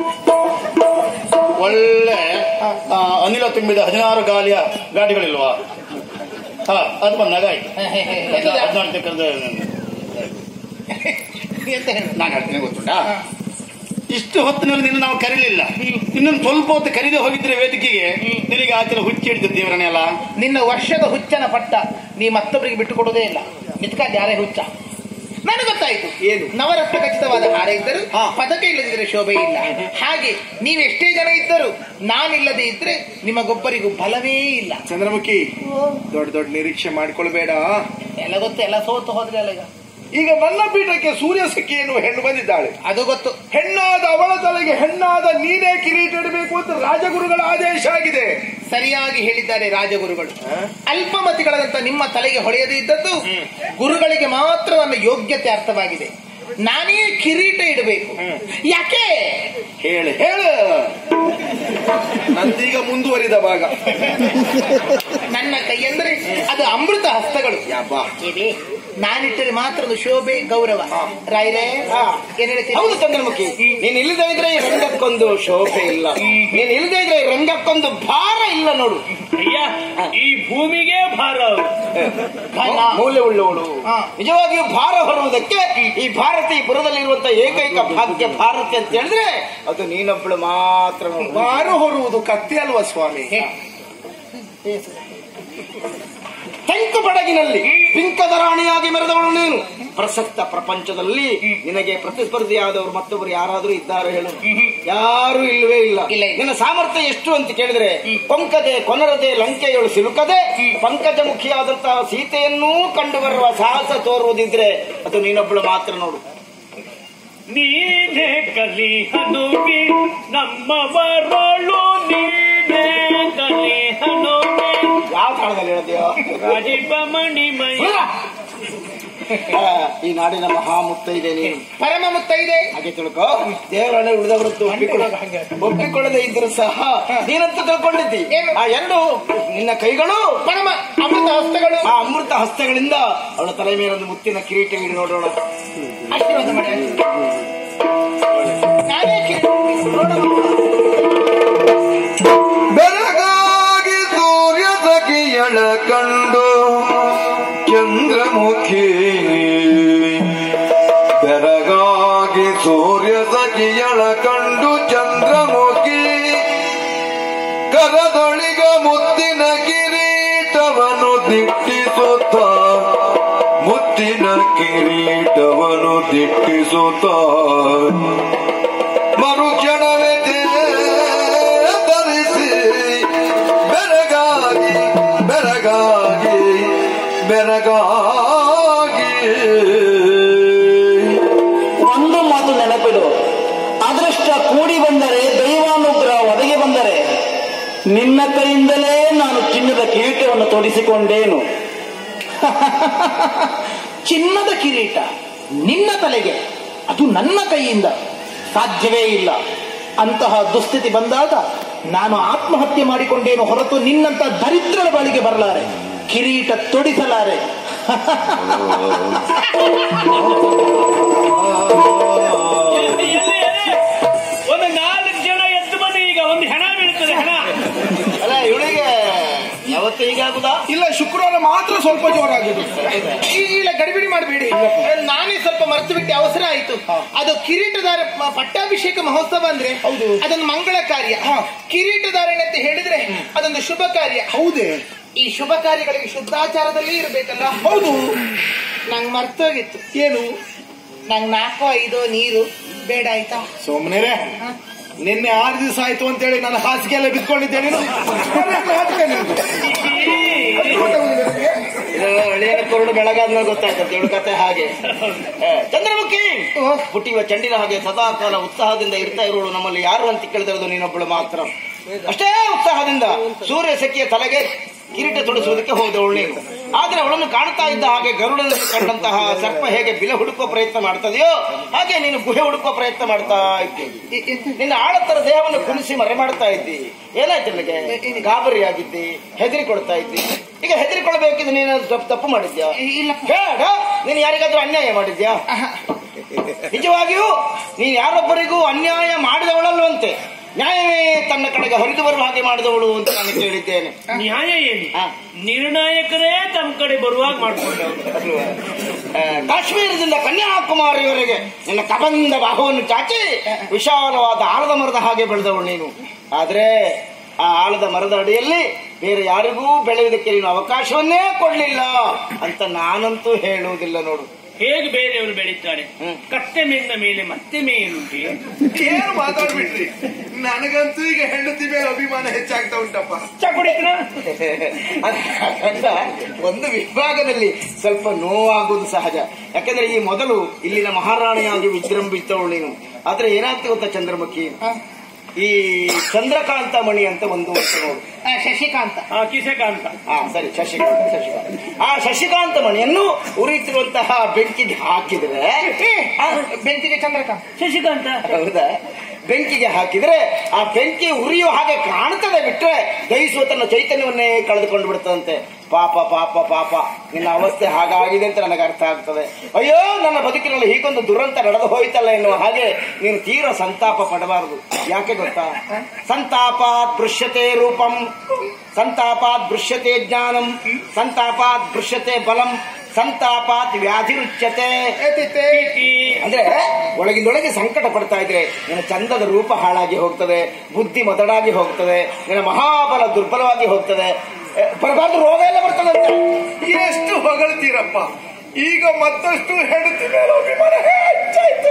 ಒಳ್ಳೆ ಆ, ಅನಿಲ ತುಂಬಿದ ಹದಿನಾರು ಗಾಲಿಯ ಗಾಡಿಗಳಿಲ್ವಾ ಹಾ ಅದು ಬಂದಾಗ ಆಯ್ತು ಅದ್ ಮಾಡ್ಬೇಕಾದ್ರೆ ಎಂತ ಹೇಳು? ನಾನು ಹೇಳ್ತೇನೆ ಗೊತ್ತುಂಟಾ ಇಷ್ಟು ಹೊತ್ತಿನಲ್ಲಿ ನಿನ್ನ ನಾವು ಕರೀಲಿಲ್ಲ ಇನ್ನೊಂದು ಸ್ವಲ್ಪ ಹೊತ್ತು ಕರೀದೆ ಹೋಗಿದ್ರೆ ವೇದಿಕೆಗೆ ನಿನಗೆ ಆಚರ ಹುಚ್ಚಿ ಹಿಡಿದ ದೇವರನ್ನೆಲ್ಲ ನಿನ್ನ ವರ್ಷದ ಹುಚ್ಚನ ಪಟ್ಟ ನೀ ಮತ್ತೊಬ್ಬರಿಗೆ ಬಿಟ್ಟು ಕೊಡೋದೇ ಇಲ್ಲ ನಿತ್ಕಾದ ಯಾರೇ ಹುಚ್ಚ ನನಗೆ ಗೊತ್ತಾಯ್ತು ಏನು? ನವರತ್ನ ಖಚಿತವಾದ ಹಾರ ಇದ್ದರು ಹಾ. ಪದಕ ಇಲ್ಲದಿದ್ರೆ ಶೋಭೆ ಇಲ್ಲ ಹಾಗೆ ನೀವು ಎಷ್ಟೇ ಜನ ಇದ್ದರು ನಾನಿಲ್ಲದೆ ಇದ್ರೆ ನಿಮಗೊಬ್ಬರಿಗೂ ಬಲವೇ ಇಲ್ಲ ಚಂದ್ರಮುಖಿ ದೊಡ್ಡ ದೊಡ್ಡ ನಿರೀಕ್ಷೆ ಮಾಡ್ಕೊಳ್ಬೇಡ ಎಲ್ಲ ಗೊತ್ತು ಎಲ್ಲ ಸೋತು ಹೋದ್ರೆ ಅಲ್ಲ ಈಗ ಈಗ ನನ್ನ ಪೀಠಕ್ಕೆ ಸೂರ್ಯ ಸಖಿ ಎನ್ನುವ ಹೆಣ್ಣು ಬಂದಿದ್ದಾಳೆ ಅದು ಗೊತ್ತು ಹೆಣ್ಣಾದ ಅವಳ ತಲೆಗೆ ಹೆಣ್ಣಾದ ನೀನೇ ಕಿರೀಟ ಇಡಬೇಕು ಅಂತ ರಾಜಗುರುಗಳ ಆದೇಶ ಆಗಿದೆ ಸರಿಯಾಗಿ ಹೇಳಿದ್ದಾರೆ ರಾಜಗುರುಗಳು ಅಲ್ಪಮತಿಗಳಾದಂತ ನಿಮ್ಮ ತಲೆಗೆ ಹೊಳೆಯದೇ ಇದ್ದದ್ದು ಗುರುಗಳಿಗೆ ಮಾತ್ರ ನನ್ನ ಯೋಗ್ಯತೆ ಅರ್ಥವಾಗಿದೆ ನಾನೇ ಕಿರೀಟ ಇಡಬೇಕು ಯಾಕೆ ಹೇಳು ಹೇಳು ನಂದೀಗ ಮುಂದುವರಿದ ಭಾಗ ನನ್ನ ಕೈ ಅಂದ್ರೆ ಅದು ಅಮೃತ ಹಸ್ತಗಳು ಯಾಪ ಏನೇ? ನಾನಿಟ್ಟರೆ ಮಾತ್ರ ಅದು ಶೋಭೆ ಗೌರವ ರಾಯ್ರೆ ಏನ್ ಹೇಳ್ತೀನಿ ಹೌದು ಚಂದ್ರಮುಖಿ ನೀನ್ ಇಲ್ಲದೆ ಇದ್ರೆ ಈ ರಂಗಕ್ಕೊಂದು ಶೋಭೆ ಇಲ್ಲ ನೀನ್ ಇಲ್ಲದೆ ಇದ್ರೆ ಈ ರಂಗಕ್ಕೊಂದು ಭಾರ ಇಲ್ಲ ನೋಡು ಅಯ್ಯ ಈ ಭೂಮಿಗೆ ಭಾರ ಅವ್ರು. ಮೂಲೆ ಉಳ್ಳವಳು ಹಾ. ನಿಜವಾಗಿಯೂ ಭಾರ ಹೊರುವುದಕ್ಕೆ ಈ ಭಾರತಿ ಪುರದಲ್ಲಿರುವಂತ ಏಕೈಕ ಭಾಗ್ಯ ಭಾರತಿ ಅಂತ ಹೇಳಿದ್ರೆ ಅದು ನೀನೊಬ್ಬಳು ಮಾತ್ರ ನೋಡು ಬಾರು ಹೊರುವುದು ಕತ್ತಿ ಅಲ್ವಾ ಸ್ವಾಮಿ ಟಂಕು ಪಡಗಿನಲ್ಲಿ ಪಿಂಕದ ರಾಣಿಯಾಗಿ ಮೆರೆದವಳು ನೀನು ಪ್ರಸಕ್ತ ಪ್ರಪಂಚದಲ್ಲಿ ನಿನಗೆ ಪ್ರತಿಸ್ಪರ್ಧಿಯಾದವರು ಮತ್ತೊಬ್ಬರು ಯಾರಾದ್ರೂ ಇದ್ದಾರೆ ಹೇಳು ಯಾರು ಇಲ್ಲವೇ ಇಲ್ಲ ಇಲ್ಲ, ಇಲ್ಲ. ನಿನ್ನ ಸಾಮರ್ಥ್ಯ ಎಷ್ಟು ಅಂತ ಕೇಳಿದ್ರೆ ಕೊಂಕದೆ ಕೊನರದೆ ಲಂಕೆಯಳು ಸಿಲುಕದೆ ಪಂಕಜಮುಖಿಯಾದಂತಹ ಸೀತೆಯನ್ನೂ ಕಂಡು ಬರುವ ಸಾಹಸ ತೋರುವುದಿದ್ರೆ ಅದು ನೀನೊಬ್ಬಳು ಮಾತ್ರ ನೋಡು ನೀನೇ ಕಲಿಹನುವಿ ನಮ್ಮವರೊಳು ನೀನೇ ಕಲಿಹನುವಿ ಯಾವ ಕಾಲದಲ್ಲಿ ಹೇಳಿದೆಯೋ ರಾಜೀವ ಮಣಿಮಯ ಆ, ಈ ನಾಡಿನ ಮಹಾಮುತ್ತೈದೆ ನೀನು ಪರಮ ಮುತ್ತೈದೆ ಹಾಗೆ ತಿಳ್ಕೊ ದೇವರನ್ನ ಉಳಿದವರದ್ದು ಒಪ್ಪಿಕೊಳ್ಳ ಒಪ್ಪಿಕೊಳ್ಳದೆ ಇದ್ರು ಸಹ ನೀನಂತ ತಿಳ್ಕೊಂಡಿದ್ದಿ ಏನು? ಆ ಎರಡು ನಿನ್ನ ಕೈಗಳು ಪರಮ ಅಮೃತ ಹಸ್ತಗಳು ಆ ಅಮೃತ ಹಸ್ತಗಳಿಂದ ಅವಳ ತಲೆ ಮೇಲೆ ಒಂದು ಮುತ್ತಿನ ಕಿರೀಟ ಇಡಿ ನೋಡೋಣ ಆಶೀರ್ವಾದ ಮಾಡಿ ನಾನೇ ಕಿರೀಟ ನೋಡೋಣ. ಬೆಳಗಾಗಿ ಸೂರ್ಯ ಸಖಿಯಳ ಕಂಡು ಚಂದ್ರಮುಖಿ ಬೆಳಗಾಗಿ ಸೂರ್ಯ ಸಖಿಯಳ ಕಂಡು ಚಂದ್ರಮುಖಿ ಕರದೊಳಿಗ ಮುತ್ತಿನ ಕಿರೀಟವನು ದಿಟ್ಟಿಸುತ್ತ ಮುತ್ತಿನ ಕಿರೀಟವನು ದಿಟ್ಟಿಸುತ್ತ ಮರುಕ್ಷಣವೇ ಧರಿಸಿ ಬೆರಗಾಗಿ ಬೆರಗಾಗಿ ಬೆರಗಾಗಿ ಒಂದು ಮಾತು ನೆನಪಿಡು ಅದೃಷ್ಟ ಕೂಡಿ ಬಂದರೆ ದೈವಾನುಗ್ರಹ ಒದಗಿ ಬಂದರೆ ನಿನ್ನ ಕೈಯಿಂದಲೇ ನಾನು ಚಿನ್ನದ ಕಿರೀಟವನ್ನು ತೊಡಿಸಿಕೊಂಡೇನು ಚಿನ್ನದ ಕಿರೀಟ ನಿನ್ನ ತಲೆಗೆ ಅದು ನನ್ನ ಕೈಯಿಂದ ಸಾಧ್ಯವೇ ಇಲ್ಲ ಅಂತಹ ದುಸ್ಥಿತಿ ಬಂದಾಗ ನಾನು ಆತ್ಮಹತ್ಯೆ ಮಾಡಿಕೊಂಡೇನು ಹೊರತು ನಿನ್ನಂತ ದರಿದ್ರರ ಬಳಿಗೆ ಬರಲಾರೆ ಕಿರೀಟ ತೊಡಿಸಲಾರೆ ಎಲ್ಲಿ, ಎಲ್ಲಿ, ಎಲ್ಲಿ? ಒಂದು ನಾಲ್ಕು ಜನ ಎದ್ದು ಬನ್ನಿ ಈಗ ಒಂದು ಹೆಣ ಬೀಳ್ತದೆ ಹೆಣ ಅಲ್ಲ ಇವಳಿಗೆ ಯಾವತ್ತೂ ಹೀಗಾಗುದಾ ಇಲ್ಲ ಶುಕ್ರವಾರ ಮಾತ್ರ ಸ್ವಲ್ಪ ಜೋರಾಗಿದೆ ಇಲ್ಲ ಗಡಿಬಿಡಿ ಮಾಡಬೇಡಿ ನಾನೇ ಸ್ವಲ್ಪ ಮರೆತು ಬಿಟ್ಟು ಅವಸರ ಆಯ್ತು ಅದು ಕಿರೀಟದಾರ ಪ- ಪಟ್ಟಾಭಿಷೇಕ ಮಹೋತ್ಸವ ಅಂದ್ರೆ ಹೌದು. ಅದೊಂದು ಮಂಗಳ ಕಾರ್ಯ ಕಿರೀಟಧಾರಣೆ ಅಂತ ಹೇಳಿದ್ರೆ ಅದೊಂದು ಶುಭ ಕಾರ್ಯ ಹೌದೇ ಈ ಶುಭ ಕಾರ್ಯಗಳಿಗೆ ಶುದ್ಧಾಚಾರದಲ್ಲಿ ಇರಬೇಕಲ್ಲ ಹೌದು ನಂಗೆ ಮರ್ತೋಗಿತ್ತು ಏನು ನಂಗೆ ನಾಲ್ಕೋ ಐದೋ ನೀರು ಬೇಡ ಆಯ್ತಾ ಸೋಮನೇರೆ ನಿನ್ನೆ ಆರು ದಿವಸ ಆಯ್ತು ಅಂತೇಳಿ ನಾನು ಹಾಸಿಗೆ ಎಲ್ಲ ಬಿದ್ಕೊಂಡಿದ್ದೆ ನೀನು ಹಾಸಿಗೆ ನಿಂತು. ಇದು ಹಳೆಯ ಕುರುಡು ಬೆಳಗಾದ್ಮೇಲೆ ಗೊತ್ತಾಯ್ತಂತೆ ಇವಳ ಕತೆ ಹಾಗೆ ಏ, ಚಂದ್ರಮುಖಿ ಹುಟ್ಟಿವ ಚಂಡಿನ ಹಾಗೆ ಸದಾ ಕಾಲ ಉತ್ಸಾಹದಿಂದ ಇರ್ತಾ ಇರೋಳು ನಮ್ಮಲ್ಲಿ ಯಾರು ಅಂತ ಕೇಳಿದಿರೋದು ನೀನೊಬ್ಬಳು ಮಾತ್ರ ಅಷ್ಟೇ ಉತ್ಸಾಹದಿಂದ ಸೂರ್ಯ ಸಖಿಯ ತಲೆಗೆ ಕಿರೀಟ ತೊಡಿಸುವುದಕ್ಕೆ ಹೋದವಳು ನೀನು ಆದ್ರೆ ಅವಳನ್ನು ಕಾಣ್ತಾ ಇದ್ದ ಹಾಗೆ ಗರುಡನಲ್ಲಿ ಕಂಡಂತಹ ಸರ್ಪ ಹೇಗೆ ಬಿಲೆ ಹುಡುಕುವ ಪ್ರಯತ್ನ ಮಾಡ್ತದೆಯೋ ಹಾಗೆ ನೀನು ಗುಹೆ ಹುಡುಕುವ ಪ್ರಯತ್ನ ಮಾಡ್ತಾ ಇದ್ದಿ ನಿನ್ನ ಆಳತ್ತರ ದೇಹವನ್ನು ಕುಣಿಸಿ ಮರೆ ಮಾಡ್ತಾ ಇದ್ದಿ ಏನಾಯ್ತು ನಿನಗೆ ಗಾಬರಿ ಆಗಿದ್ದಿ ಹೆದರಿ ಕೊಡ್ತಾ ಇದ್ದಿ ಈಗ ಹೆದರಿಕೊಳ್ಬೇಕಿದ್ರೆ ನೀನು ತಪ್ಪು ತಪ್ಪು ಮಾಡಿದ್ಯಾ ಇಲ್ಲ ಬೇಡ ನೀನು ಯಾರಿಗಾದ್ರೂ ಅನ್ಯಾಯ ಮಾಡಿದ್ಯಾ ನಿಜವಾಗಿಯೂ ನೀನು ಯಾರೊಬ್ಬರಿಗೂ ಅನ್ಯಾಯ ಮಾಡಿದವಳಲ್ವಂತೆ ನ್ಯಾಯವೇ ತನ್ನ ಕಡೆಗೆ ಹರಿದು ಬರುವ ಹಾಗೆ ಮಾಡಿದವಳು ಅಂತ ನಾನು ಕೇಳಿದ್ದೇನೆ ನ್ಯಾಯ ಏನು ಹಾ. ನಿರ್ಣಾಯಕರೇ ತಮ್ಮ ಕಡೆ ಬರುವಾಗ ಮಾಡ್ಕೊಂಡವ್ರು ಅಲ್ವಾ? ಆ, ಕಾಶ್ಮೀರದಿಂದ ಕನ್ಯಾಕುಮಾರಿಯವರೆಗೆ ನಿನ್ನ ಕಬಂದ ಬಾಹುವನ್ನು ಚಾಚಿ ವಿಶಾಲವಾದ ಆಲದ ಮರದ ಹಾಗೆ ಬೆಳೆದವಳು ನೀನು ಆದ್ರೆ ಆ ಆಲದ ಮರದ ಅಡಿಯಲ್ಲಿ ಬೇರೆ ಯಾರಿಗೂ ಬೆಳೆಯುವುದಕ್ಕೆ ನೀನು ಅವಕಾಶವನ್ನೇ ಕೊಡ್ಲಿಲ್ಲ ಅಂತ ನಾನಂತೂ ಹೇಳುವುದಿಲ್ಲ ನೋಡು ಹೇಗೆ ಬೇರೆಯವರು ಬೆಳೀತಾರೆ ಹ್ಮ್. ಕತ್ತೆ ಮೇಲಿನ ಮೇಲೆ ಮತ್ತೆ ಮೇಲುಂಟೆ ಏನು ಮಾತಾಡ್ಬಿಟ್ರಿ ನನಗಂತೂ ಈಗ ಹೆಂಡತಿ ಮೇಲೆ ಅಭಿಮಾನ ಹೆಚ್ಚಾಗ್ತಾ ಉಂಟಪ್ಪ ಅಂತ ಒಂದು ವಿಭಾಗದಲ್ಲಿ ಸ್ವಲ್ಪ ನೋವಾಗುವುದು ಸಹಜ ಯಾಕಂದ್ರೆ ಈ ಮೊದಲು ಇಲ್ಲಿನ ಮಹಾರಾಣಿಯಾಗಿ ವಿಜೃಂಭಿಸಿದವಳು ನೀನು ಆದ್ರೆ ಏನಾಗ್ತದೆ ಗೊತ್ತಾ ಚಂದ್ರಮುಖಿ ಈ ಚಂದ್ರಕಾಂತ ಮಣಿ ಅಂತ ಒಂದು ಉಂಟು ನೋಡು ಶಶಿಕಾಂತ ಆ ಕಿಸೆಕಾಂತ ಹಾ ಸರಿ ಶಶಿಕಾಂತ ಶಶಿಕಾಂತ ಆ ಶಶಿಕಾಂತ ಮಣಿಯನ್ನು ಉರಿಯುತ್ತಿರುವಂತಹ ಬೆಂಕಿಗೆ ಹಾಕಿದ್ರೆ ಆ, ಬೆಂಕಿಗೆ ಚಂದ್ರಕಾಂತ ಶಶಿಕಾಂತ ಹೌದಾ ಬೆಂಕಿಗೆ ಹಾಕಿದ್ರೆ ಆ ಬೆಂಕಿ ಉರಿಯೋ ಹಾಗೆ ಕಾಣ್ತದೆ ಬಿಟ್ರೆ ದಹಿಸುವ ತನ್ನ ಚೈತನ್ಯವನ್ನೇ ಕಳೆದುಕೊಂಡು ಬಿಡ್ತದಂತೆ ಪಾಪ ಪಾಪ ಪಾಪ ನಿನ್ನ ಅವಸ್ಥೆ ಹಾಗಾಗಿದೆ ಅಂತ ನನಗೆ ಅರ್ಥ ಆಗ್ತದೆ ಅಯ್ಯೋ ನನ್ನ ಬದುಕಿನಲ್ಲಿ ಹೀಗೊಂದು ದುರಂತ ನಡೆದು ಹೋಯ್ತಲ್ಲ ಎನ್ನುವ ಹಾಗೆ ನೀನು ತೀವ್ರ ಸಂತಾಪ ಪಡಬಾರದು ಯಾಕೆ ಗೊತ್ತಾ ಸಂತಾಪಾತ್ ದೃಶ್ಯತೆ ರೂಪಂ ಸಂತಾಪಾತ್ ದೃಶ್ಯತೆ ಜ್ಞಾನಂ ಸಂತಾಪಾತ್ ದೃಶ್ಯತೆ ಬಲಂ ಸಂತಾಪಾತ್ ವ್ಯಾಧಿರುಚ್ಯತೆ ಅಂದ್ರೆ ಒಳಗಿಂದೊಳಗೆ ಸಂಕಟ ಪಡ್ತಾ ಇದ್ರೆ ನಿನ್ನ ಚಂದದ ರೂಪ ಹಾಳಾಗಿ ಹೋಗ್ತದೆ ಬುದ್ಧಿ ಮೊದಲಾಗಿ ಹೋಗ್ತದೆ ನಿನ್ನ ಮಹಾಬಲ ದುರ್ಬಲವಾಗಿ ಹೋಗ್ತದೆ ಎ, ಬರಬಾರ್ದು ರೋಗ ಎಲ್ಲ ಬರ್ತದಂತೆ ಎಷ್ಟು ಹೊಗಳ್ತೀರಪ್ಪ ಈಗ ಮತ್ತಷ್ಟು ಹೆಂಡತಿ ಮೇಲೆ ಅಭಿಮಾನ ಹೆಚ್ಚಾಯ್ತು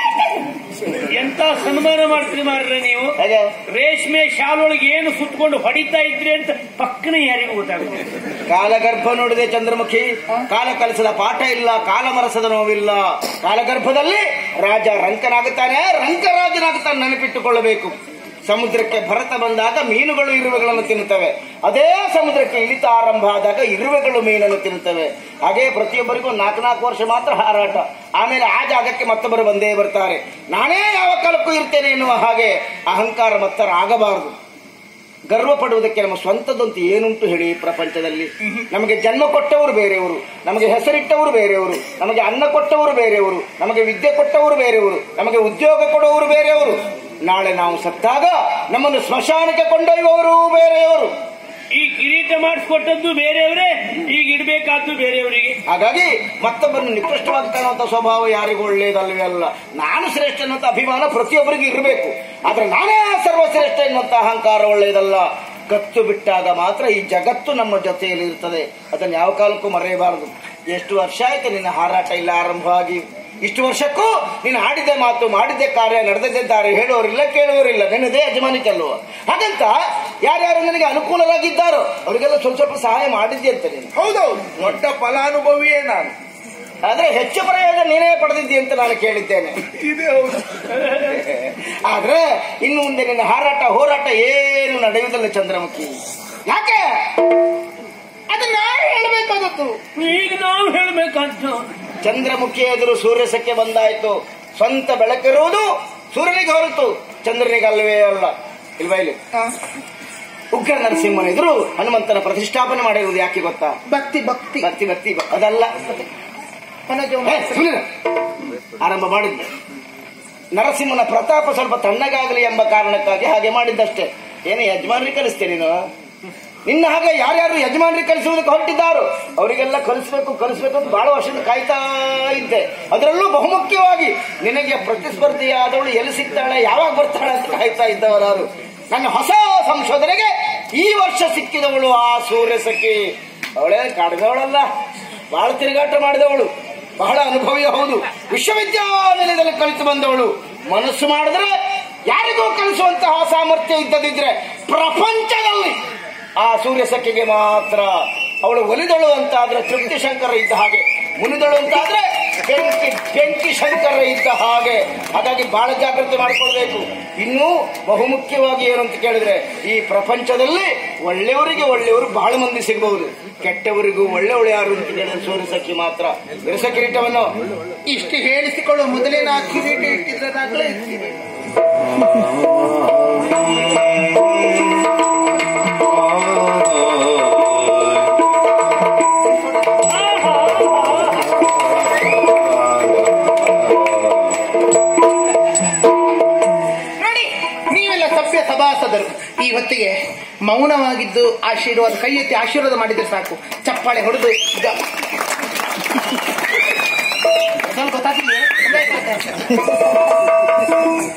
ಎಂತ ಸನ್ಮಾನ ಮಾಡ್ತೀರಿ ಮಾರ್ರೆ ನೀವು ಹೇಗೆ ರೇಷ್ಮೆ ಶಾಲೊಳಗೆ ಏನು ಸುತ್ತಕೊಂಡು ಹೊಡಿತಾ ಇದ್ರಿ ಅಂತ ಪಕ್ಕನೆ ಯಾರಿಗೂ ಗೊತ್ತಾಗುತ್ತೆ ಕಾಲಗರ್ಭ ನೋಡಿದೆ ಚಂದ್ರಮುಖಿ ಕಾಲ ಕಲಿಸದ ಪಾಠ ಇಲ್ಲ ಕಾಲ ಮರಸದ ನೋವಿಲ್ಲ ಕಾಲಗರ್ಭದಲ್ಲಿ ರಾಜ ರಂಕನಾಗುತ್ತಾನೆ ರಂಕರಾಜನಾಗುತ್ತಾನೆ ನೆನಪಿಟ್ಟುಕೊಳ್ಳಬೇಕು ಸಮುದ್ರಕ್ಕೆ ಭರತ ಬಂದಾಗ ಮೀನುಗಳು ಇರುವೆಗಳನ್ನು ತಿನ್ನುತ್ತವೆ ಅದೇ ಸಮುದ್ರಕ್ಕೆ ಇಳಿತ ಆರಂಭ ಆದಾಗ ಇರುವೆಗಳು ಮೀನನ್ನು ತಿನ್ನುತ್ತವೆ ಹಾಗೆ ಪ್ರತಿಯೊಬ್ಬರಿಗೂ ನಾಲ್ಕು ನಾಲ್ಕು ವರ್ಷ ಮಾತ್ರ ಹಾರಾಟ ಆಮೇಲೆ ಆ ಜಾಗಕ್ಕೆ ಮತ್ತೊಬ್ಬರು ಬಂದೇ ಬರ್ತಾರೆ ನಾನೇ ಯಾವ ಕಾಲಕ್ಕೂ ಇರ್ತೇನೆ ಎನ್ನುವ ಹಾಗೆ ಅಹಂಕಾರ ಮತ್ತರ ಆಗಬಾರದು ಗರ್ವ ಪಡುವುದಕ್ಕೆ ನಮ್ಮ ಸ್ವಂತದಂತೂ ಏನುಂಟು ಹೇಳಿ ಈ ಪ್ರಪಂಚದಲ್ಲಿ ನಮಗೆ ಜನ್ಮ ಕೊಟ್ಟವರು ಬೇರೆಯವರು ನಮಗೆ ಹೆಸರಿಟ್ಟವರು ಬೇರೆಯವರು ನಮಗೆ ಅನ್ನ ಕೊಟ್ಟವರು ಬೇರೆಯವರು ನಮಗೆ ವಿದ್ಯೆ ಕೊಟ್ಟವರು ಬೇರೆಯವರು ನಮಗೆ ಉದ್ಯೋಗ ಕೊಡುವವರು ಬೇರೆಯವರು ನಾಳೆ ನಾವು ಸತ್ತಾಗ ನಮ್ಮನ್ನು ಸ್ಮಶಾನಕ್ಕೆ ಕೊಂಡೊಯ್ಯುವವರು ಬೇರೆಯವರು ಈ ಕಿರೀಟ ಮಾಡಿಸ್ಕೊಟ್ಟದ್ದು ಬೇರೆಯವರೇ ಈಗ ಇಡಬೇಕಾದ್ದು ಬೇರೆಯವರಿಗೆ ಹಾಗಾಗಿ ಮತ್ತೊಬ್ಬರನ್ನು ನಿಕೃಷ್ಟವಾಗಿ ಕಾಣುವಂತ ಸ್ವಭಾವ ಯಾರಿಗೂ ಒಳ್ಳೆಯದಲ್ವೇ ಅಲ್ಲ ನಾನು ಶ್ರೇಷ್ಠ ಎನ್ನುವಂತ ಅಭಿಮಾನ ಪ್ರತಿಯೊಬ್ಬರಿಗೂ ಇರಬೇಕು ಆದ್ರೆ ನಾನೇ ಸರ್ವಶ್ರೇಷ್ಠ ಎನ್ನುವಂತ ಅಹಂಕಾರ ಒಳ್ಳೆಯದಲ್ಲ ಕತ್ತು ಬಿಟ್ಟಾಗ ಮಾತ್ರ ಈ ಜಗತ್ತು ನಮ್ಮ ಜೊತೆಯಲ್ಲಿ ಇರ್ತದೆ ಅದನ್ನು ಯಾವ ಕಾಲಕ್ಕೂ ಮರೆಯಬಾರದು ಎಷ್ಟು ವರ್ಷ ಆಯ್ತು ನಿನ್ನ ಹಾರಾಟ ಇಲ್ಲ ಆರಂಭವಾಗಿ ಇಷ್ಟು ವರ್ಷಕ್ಕೂ ನೀನು ಆಡಿದೆ ಮಾತು ಮಾಡಿದ್ದೆ ಕಾರ್ಯ ನಡೆದದ್ದೇ ದಾರಿ ಹೇಳುವವರಿಲ್ಲ ಕೇಳುವವರಿಲ್ಲ ನಿನ್ನದೇ ಯಜಮಾನಿಕೆ ಅಲ್ವ ಹಾಗಂತ ಯಾರ್ಯಾರು ನನಗೆ ಅನುಕೂಲರಾಗಿದ್ದಾರೋ ಅವರಿಗೆಲ್ಲ ಸ್ವಲ್ಪ ಸ್ವಲ್ಪ ಸಹಾಯ ಮಾಡಿದ್ದೆ ಅಂತ ನೀನು ಹೌದೌದು ದೊಡ್ಡ ಫಲಾನುಭವಿಯೇ ನಾನು ಆದ್ರೆ ಹೆಚ್ಚು ಪ್ರಯೋಜನ ನೀನೇ ಪಡೆದಿದ್ದಿ ಅಂತ ನಾನು ಕೇಳಿದ್ದೇನೆ ಇದೇ ಹೌದು ಆದ್ರೆ ಇನ್ನು ಮುಂದೆ ನಿನ್ನ ಹಾರಾಟ ಹೋರಾಟ ಏನು ನಡೆಯುವುದಿಲ್ಲ ಚಂದ್ರಮುಖಿ ಯಾಕೆ ಅದನ್ನ ನಾನು ಹೇಳಬೇಕಾದದ್ದು ಈಗ ನಾವು ಹೇಳ್ಬೇಕಂತ ಚಂದ್ರಮುಖಿ ಎದುರು ಸೂರ್ಯಸಕ್ಕೆ ಬಂದಾಯ್ತು ಸ್ವಂತ ಬೆಳಕಿರುವುದು ಸೂರ್ಯನಿಗೆ ಹೊರತು ಚಂದ್ರನಿಗೆ ಅಲ್ಲವೇ ಅಲ್ಲ ಇಲ್ವಾ ಇಲ್ಲಿ ಉಗ್ರ ನರಸಿಂಹನ ಎದುರು ಹನುಮಂತನ ಪ್ರತಿಷ್ಠಾಪನೆ ಮಾಡಿರುವುದು ಯಾಕೆ ಗೊತ್ತಾ ಭಕ್ತಿ ಭಕ್ತಿ ಭಕ್ತಿ ಭಕ್ತಿ ಅದಲ್ಲ ಮನೋಜವನ ಏ, ಸುಮ್ನಿರು. ಆರಂಭ ಮಾಡಿದ್ದೆ ನರಸಿಂಹನ ಪ್ರತಾಪ ಸ್ವಲ್ಪ ತಣ್ಣಗಾಗಲಿ ಎಂಬ ಕಾರಣಕ್ಕಾಗಿ ಹಾಗೆ ಮಾಡಿದ್ದಷ್ಟೇ ಏನು ಯಜಮಾನರಿಗೆ ಕಲಿಸ್ತೇ ನೀನು ನಿನ್ನ ಹಾಗೆ ಯಾರ್ಯಾರು ಯಜಮಾನರಿಗೆ ಕಲಿಸುವುದಕ್ಕೆ ಹೊರಟಿದ್ದಾರೋ ಅವರಿಗೆಲ್ಲ ಕಲಿಸ್ಬೇಕು ಕಲಿಸ್ಬೇಕು ಅಂತ ಬಹಳ ವರ್ಷದ ಕಾಯ್ತಾ ಇದ್ದೆ ಅದರಲ್ಲೂ ಬಹುಮುಖ್ಯವಾಗಿ ನಿನಗೆ ಪ್ರತಿಸ್ಪರ್ಧಿಯಾದವಳು ಎಲ್ಲಿ ಸಿಗ್ತಾಳೆ ಯಾವಾಗ ಬರ್ತಾಳೆ ಅಂತ ಕಾಯ್ತಾ ಇದ್ದವರಾರು ನನ್ನ ಹೊಸ ಸಂಶೋಧನೆಗೆ ಈ ವರ್ಷ ಸಿಕ್ಕಿದವಳು ಆ ಸೂರ್ಯ ಸಖಿ ಅವಳೇ ಕಾಡಿದವಳಲ್ಲ ಬಹಳ ತಿರುಗಾಟ ಮಾಡಿದವಳು ಬಹಳ ಅನುಭವಿ ಹೌದು ವಿಶ್ವವಿದ್ಯಾನಿಲಯದಲ್ಲಿ ಕಲಿತು ಬಂದವಳು ಮನಸ್ಸು ಮಾಡಿದ್ರೆ ಯಾರಿಗೂ ಕಲಿಸುವಂತಹ ಸಾಮರ್ಥ್ಯ ಇದ್ದದಿದ್ರೆ ಪ್ರಪಂಚದಲ್ಲಿ ಆ ಸೂರ್ಯ ಸಖಿಗೆ ಮಾತ್ರ ಅವಳು ಒಲಿದಳು ಅಂತಾದ್ರೆ ತೃಪ್ತಿ ಶಂಕರ ಇದ್ದ ಹಾಗೆ ಮುನಿದಳು ಅಂತಾದ್ರೆ ಬೆಂಕಿ ಬೆಂಕಿ ಶಂಕರ ಇದ್ದ ಹಾಗೆ ಹಾಗಾಗಿ ಬಹಳ ಜಾಗ್ರತೆ ಮಾಡಿಕೊಳ್ಬೇಕು ಇನ್ನು ಬಹುಮುಖ್ಯವಾಗಿ ಏನು ಅಂತ ಕೇಳಿದ್ರೆ ಈ ಪ್ರಪಂಚದಲ್ಲಿ ಒಳ್ಳೆಯವರಿಗೆ ಒಳ್ಳೆಯವರು ಬಹಳ ಮಂದಿ ಸಿಗಬಹುದು ಕೆಟ್ಟವರಿಗೂ ಒಳ್ಳೆಯವಳು ಯಾರು ಅಂತ ಕೇಳಿದ್ರೆ ಸೂರ್ಯ ಸಖಿ ಮಾತ್ರ ವಿರಸ ಕಿರೀಟವನ್ನು ಇಷ್ಟು ಹೇಳಿಸಿಕೊಳ್ಳುವ ಮೊದಲೇ ನಾ ಕಿರೀಟ ಇಟ್ಟಿದ್ದದಾಗಲೇ ಇರ್ತೀನಿ ನೋಡಿ ನೀವೆಲ್ಲ ಸಭ್ಯ ಸಭಾಸದರು ಈ ಹೊತ್ತಿಗೆ ಮೌನವಾಗಿದ್ದು ಆಶೀರ್ವಾದ ಕೈ ಎತ್ತಿ ಆಶೀರ್ವಾದ ಮಾಡಿದ್ರೆ ಸಾಕು ಚಪ್ಪಾಳೆ ಹೊಡೆದು ಗ- ಸ್ವಲ್ಪ ಗೊತ್ತಾಗ್ತಿದೆಯಾ?